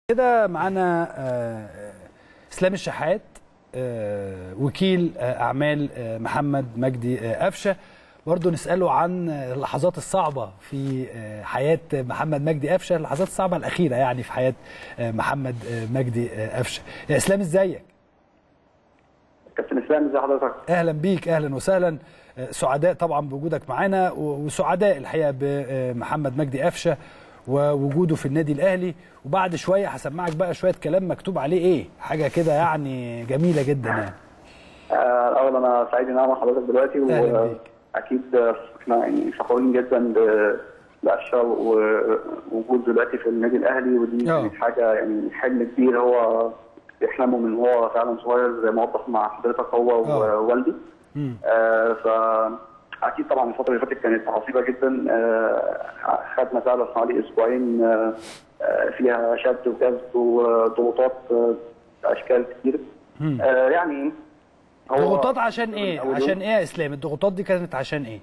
كده معانا آه، اسلام الشحات آه، وكيل آه، اعمال آه، محمد مجدي آه، قفشه برضه نساله عن اللحظات الصعبه في آه، حياه محمد مجدي قفشه اللحظات الصعبه الاخيره يعني في حياه آه، محمد آه، مجدي آه، قفشه يا اسلام ازيك كابتن اسلام ازي حضرتك؟ اهلا بيك اهلا وسهلا آه، سعداء طبعا بوجودك معانا و- وسعداء الحقيقه بمحمد مجدي قفشه ووجوده في النادي الاهلي وبعد شويه هسمعك بقى شويه كلام مكتوب عليه ايه حاجه كده يعني جميله جدا يعني آه، الاول انا سعيد ان انا مع حضرتك دلوقتي أهلا بيك. واكيد آه، احنا يعني فخورين جدا ب- بقفشه ووجود دلوقتي في النادي الاهلي ودي آه. كانت حاجه يعني حلم كبير هو بيحلمه من هو فعلا صغير زي ما وضح مع حضرتك هو آه. ووالدي مم. آه ف اكيد طبعا الفتره اللي فاتت كانت عصيبه جدا آه خدنا فعلا حوالي اسبوعين آه آه، فيها شد وجذب وضغوطات آه، اشكال كتير مم. آه يعني هو ضغوطات عشان ايه أول يوم- عشان ايه يا اسلام الضغوطات دي كانت عشان ايه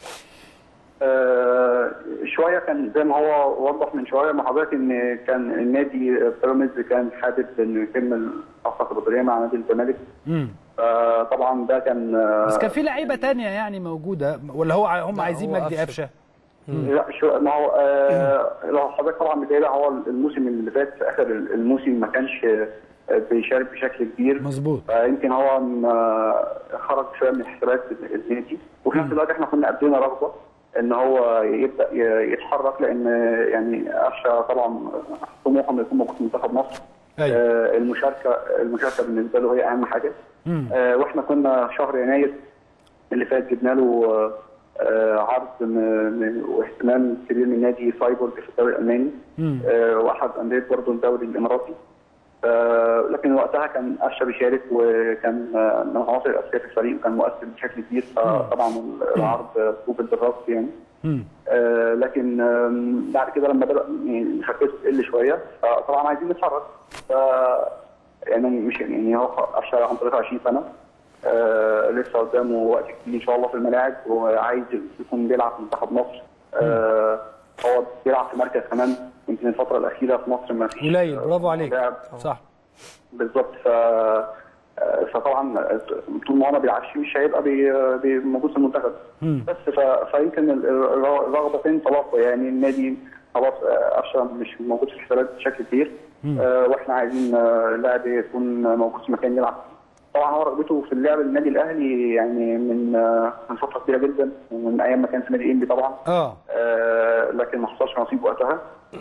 آه شويه كان زي ما هو وضح من شويه مع حضرتك ان كان النادي بيراميدز كان حابب انه يكمل صفقه تبادليه مع نادي الزمالك مم. آه طبعا ده كان آه بس كان في لعيبه تانية يعني موجوده ولا هو ع- هم لا، عايزين هو مجدي قفشة. قفشه لا شو ما هو آه لو حضرتك طبعا متابع هو الموسم اللي فات في اخر الموسم ما كانش آه، بيشارك بشكل كبير مظبوط فيمكن هو م- خرج شويه من حسابات النادي وفي نفس الوقت احنا كنا قدمنا رغبه ان هو يبدا ي- يتحرك لان يعني قفشه طبعا طموحه انه يكون موجود في منتخب مصر أيوة. آه، المشاركه المشاركه بالنسبه له هي اهم حاجه مم. آه، واحنا كنا شهر يناير اللي فات جبنا له آه، آه، عرض م- م- واهتمام كبير من نادي فايبورغ في الدوري الالماني مم. آه، واحد انديه برضه الدوري الاماراتي آه، لكن وقتها كان قفشه بيشارك وكان آه، من العناصر الاساسيه في الفريق وكان مؤثر بشكل كبير فطبعا العرض قوبل بالرفض يعني مم. آه، لكن آم، بعد كده لما بدا يعني مشاركته تقل شويه فطبعا عايزين نتحرك ف يعني مش يعني هو قفشه عنده 23 سنه آه لسه قدامه وقت كتير ان شاء الله في الملاعب وعايز يكون بيلعب في منتخب مصر آه هو بيلعب في مركز كمان يمكن الفتره الاخيره في مصر ما فيش قليل برافو عليك لاعب صح بالظبط ف آه، فطبعا طول ما هو ما بيلعبش مش هيبقى بي- بي- موجود في المنتخب مم. بس ف... فيمكن ال- الر- الرغبتين تلاقوا يعني النادي خلاص آه، قفشه مش موجود في الحسابات بشكل كبير آه واحنا عايزين آه، لاعب يكون موجود في مكان يلعب طبعا هو رغبته في اللعب النادي الاهلي يعني من آه، من فتره كبيره جدا ومن ايام ما كان في نادي انبي طبعا اه آه، لكن ما حصلش نصيب وقتها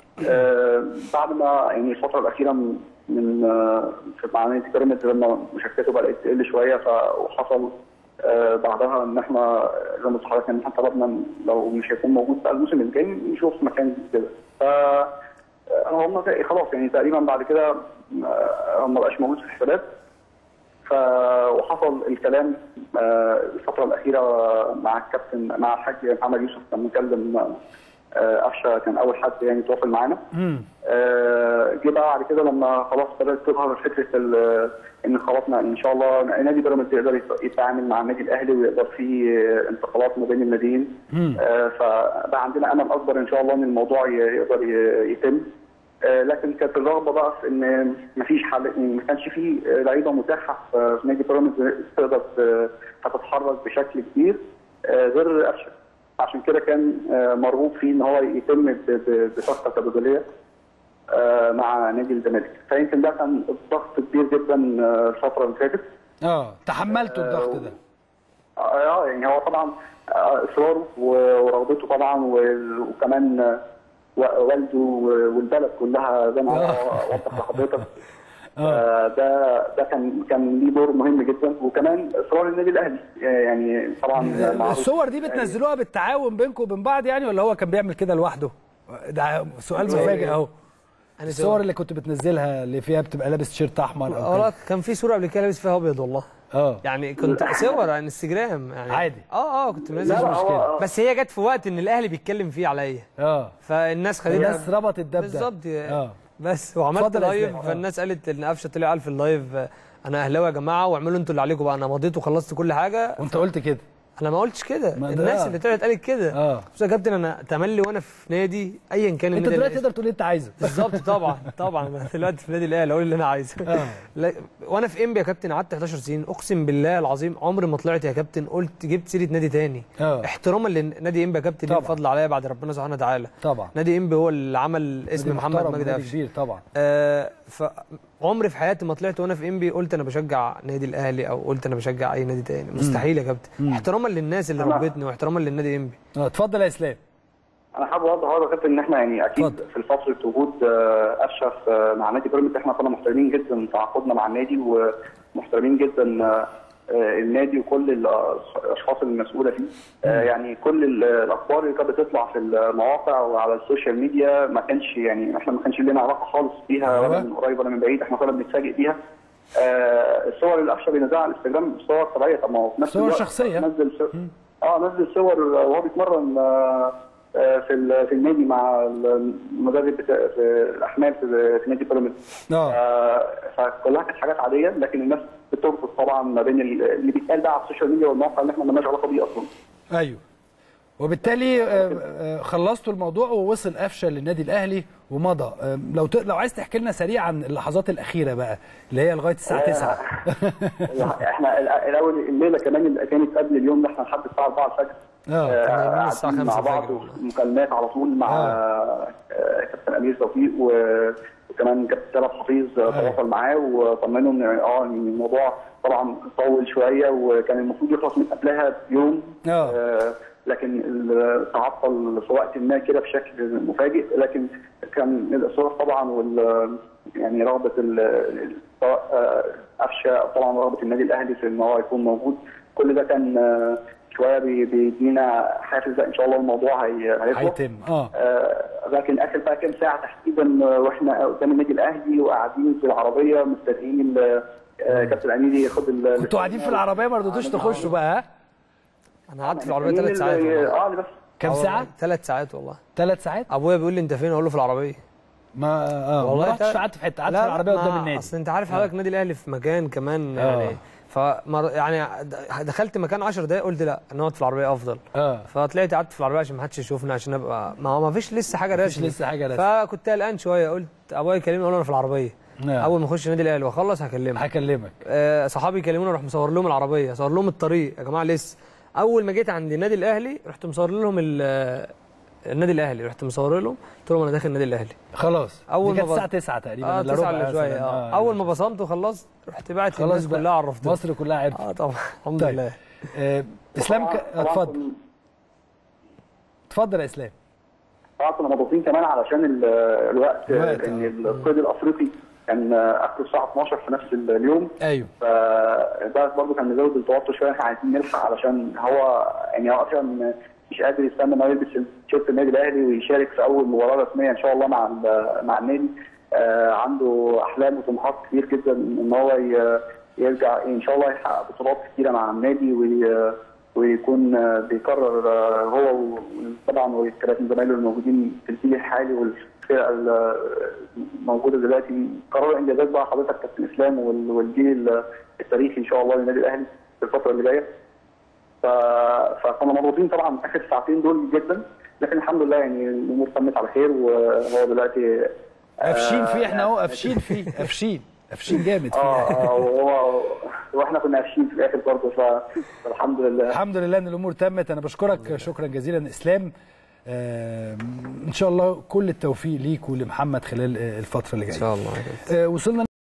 آه، بعد ما يعني الفتره الاخيره من من آه، في مع نادي بيراميدز لما مشاركته بدات تقل شويه ف- وحصل آه، بعدها ان احنا زي ما قلت لحضرتك ان احنا طلبنا إن لو مش هيكون موجود بقى الموسم الجاي نشوف مكان كده ف آه، هم خلاص يعني تقريبا بعد كده آه، هم ما بقاش موجود في الحسابات ف وحصل الكلام آه، الفتره الاخيره مع الكابتن مع الحاج محمد يوسف كان مكلم آه، قفشه كان اول حد يعني تواصل معانا مم. آه، جه بقى بعد كده لما خلاص بدات تظهر فكره ال- ان خلاص ان شاء الله نادي بيراميدز يقدر يت- يتعامل مع النادي الاهلي ويقدر في آه، انتقالات ما بين الناديين مم. آه، فبقى عندنا امل اكبر ان شاء الله ان الموضوع ي- يقدر ي- يتم آه، لكن كانت الرغبه بقى في ان مفيش حل إن ما كانش في آه، لعيبه متاحه في في نادي بيراميدز تقدر ت- تتحرك بشكل كبير آه، غير قفشه عشان كده كان آه، مرغوب فيه ان هو يتم ب- ب- بصفقه تبادليه آه، مع نادي الزمالك فيمكن ده كان ضغط كبير جدا آه، الفتره اللي فاتت اه تحملتوا الضغط ده اه يعني هو طبعا آه، اصراره و- ورغبته طبعا و- وكمان آه، و- والده والبلد كلها زي ما هو وضح لحضرتك آه، ده ده كان كان ليه دور مهم جدا وكمان اصرار النادي الاهلي آه، يعني طبعا معروف. الصور دي بتنزلوها بالتعاون بينكم وبين بعض يعني ولا هو كان بيعمل كده لوحده ده سؤال مفاجئ اهو أنا الصور اللي كنت بتنزلها اللي فيها بتبقى لابس تيشيرت احمر او اه كده لا كان في صوره قبل كده لابس فيها ابيض والله اه يعني كنت صور على انستجرام يعني عادي. اه اه كنت منزل لا لا مش هو مشكلة. آه، بس هي جت في وقت ان الاهلي بيتكلم فيه عليا اه فالناس خدتها الناس ربطت ده بده بالظبط اه بس وعملت اتفضل يا لايف إسلام. آه. فالناس قالت ان قفشه طلع قال في اللايف آه، انا اهلاوي يا جماعه واعملوا انتوا اللي عليكم بقى انا مضيت وخلصت كل حاجه وانت قلت كده انا ما قلتش كده ما ده- الناس اللي طلعت قالت كده اه بص يا كابتن انا تملي وانا في نادي ايا كان انت النادي دلوقتي اللي- تقدر تقول اللي انت عايزه بالظبط طبعا طبعا أنا دلوقتي في النادي الاهلي اقول اللي انا عايزه اه لا وانا في انبي يا كابتن قعدت 11 سنين اقسم بالله العظيم عمري ما طلعت يا كابتن قلت جبت سيره نادي تاني اه احتراما لنادي انبي يا كابتن ليه طبعا. الفضل عليا بعد ربنا سبحانه وتعالى طبعا نادي انبي هو اللي عمل اسم نادي محمد محترم مجدي ونادي قفشه كبير طبعا آه فعمري في حياتي ما طلعت وانا في انبي قلت انا بشجع نادي الاهلي او قلت انا بشجع اي نادي تاني مستحيل يا كابتن مم. احتراما للناس اللي أنا- ربتني واحتراما للنادي انبي اه اتفضل يا اسلام انا حابب اوضح برضه يا كابتن ان احنا يعني اكيد اتفضل. في فتره وجود آه، قفشه في- مع نادي بيراميدز احنا كنا محترمين جدا في تعاقدنا مع النادي ومحترمين جدا آه، آه، النادي وكل الاشخاص المسؤوله فيه آه، يعني كل ال- الاخبار اللي كانت بتطلع في المواقع وعلى السوشيال ميديا ما كانش يعني احنا ما كانش لنا علاقه خالص بيها ولا أيوة. من قريب ولا من بعيد احنا كنا بنتفاجئ بيها آه، الصور اللي قفشه بينزلها على الانستجرام صور طبيعيه طب ما هو في نفس صور الوقت شخصية. نزل صور اه نزل صور وهو بيتمرن آه، آه، في ال- في النادي مع المدرب بتاع في الاحمال في في نادي بيراميدز اه آه، فكلها كانت حاجات عاديه لكن الناس بتربط طبعا ما بين ال- اللي بيتقال بقى على السوشيال ميديا والمواقع اللي احنا مالناش علاقه بيه اصلا ايوه وبالتالي آه، آه، خلصتوا الموضوع ووصل قفشه للنادي الاهلي ومضى آه، لو ت... لو عايز تحكي لنا سريعا اللحظات الاخيره بقى اللي هي لغايه الساعه 9 احنا ال- الاول الليله كمان اللي كانت قبل اليوم ده احنا لحد الساعه 4 الفجر اه آه، كنا نايمين الساعة قاعدين 5 مع بعض الفجر. مكالمات على طول مع آه. آه، كابتن امير توفيق و- وكمان كابتن ثلاث حفيظ آه، تواصل معاه وطمنه ان اه إن الموضوع طبعا طول شويه وكان المفروض يخلص من قبلها بيوم آه. آه، لكن ال- تعطل في وقت ما كده بشكل مفاجئ لكن كان الاصرار طبعا وال يعني رغبه ال- ال- سواء آه، قفشه أو طبعا رغبه النادي الاهلي في ان هو يكون موجود كل ده كان آه، شويه بي- بيدينا حافز لا ان شاء الله الموضوع هي- هيخلص هيتم اه آه، لكن اخر بقى كام ساعه تحديدا آه، واحنا قدام النادي الاهلي وقاعدين في العربيه مستنيين ال- آه، كابتن امير ياخد ال- كنتوا قاعدين في العربيه ما رضيتوش تخشوا بقى ها انا قعدت في العربيه مستنيين ثلاث ساعات ال- والله اه بس كام ساعه ثلاث ساعات والله ثلاث ساعات ابويا بيقول لي انت فين اقول له في العربيه ما اه ما رحتش تلات- قعدت في حته قعدت لا، في العربيه ما- قدام النادي اصل انت عارف حضرتك النادي الاهلي في مكان كمان آه. يعني فمر يعني دخلت مكان 10 دقايق قلت لا نقعد في العربيه افضل اه فطلعت قعدت في العربيه عشان ما حدش يشوفنا عشان ابقى ما هو ما فيش لسه حاجه مفيش رسمي لسه حاجه رسمي فكنت قلقان شويه قلت ابويا يكلمني اقول له انا في العربيه آه. اول ما اخش النادي الاهلي واخلص هكلمك هكلمك آه، صحابي يكلموني اروح مصور لهم العربيه اصور لهم الطريق يا جماعه لسه اول ما جيت عند النادي الاهلي رحت مصور لهم ال- النادي الاهلي رحت مصور لهم قلت لهم انا داخل النادي الاهلي خلاص أول دي كانت ما الساعه بص- 9 تقريبا اه إلا تسعة ربع الا شويه مثلاً. اه اول ما بصمت وخلصت رحت بعت خلاص الناس بقى. كلها عرفتهم مصر كلها عرفت اه طبعا الحمد طيب. لله آه، اسلام ك... طبعاً- طبعاً اتفضل اتفضل يا اسلام طبعا كنا مضغوطين كمان علشان ال- الوقت الوقت، ان آه. القيد الافريقي كان اخر الساعه 12 في نفس اليوم ايوه فده برضه كان مزود التوتر شويه احنا عايزين نلحق علشان هو يعني هو اصلا مش قادر يستنى ان هو يلبس تيشيرت النادي الاهلي ويشارك في اول مباراه رسميه ان شاء الله مع ال- مع النادي آه، عنده احلام وطموحات كتير جدا ان هو ي- يرجع ان شاء الله يحقق بطولات كتيره مع النادي وي- ويكون آه، بيكرر آه، هو طبعا والكباتن زمايله الموجودين في الجيل الحالي والفرقه ال- الموجوده دلوقتي قرار انجازات بقى حضرتك كابتن اسلام وال- والجيل التاريخي ان شاء الله للنادي الاهلي في الفتره اللي جايه ف... فكنا مضغوطين طبعا اخر ساعتين دول جدا لكن الحمد لله يعني الامور تمت على خير وهو دلوقتي قافشين فيه آه، احنا اهو قافشين فيه قافشين قافشين جامد اه فيه اه وهو واحنا كنا قافشين في الاخر برضه ف- فالحمد لله الحمد لله ان الامور تمت انا بشكرك شكرا جزيلا اسلام آه، ان شاء الله كل التوفيق ليك ولمحمد خلال آه، الفتره اللي ان جايه شاء الله آه، وصلنا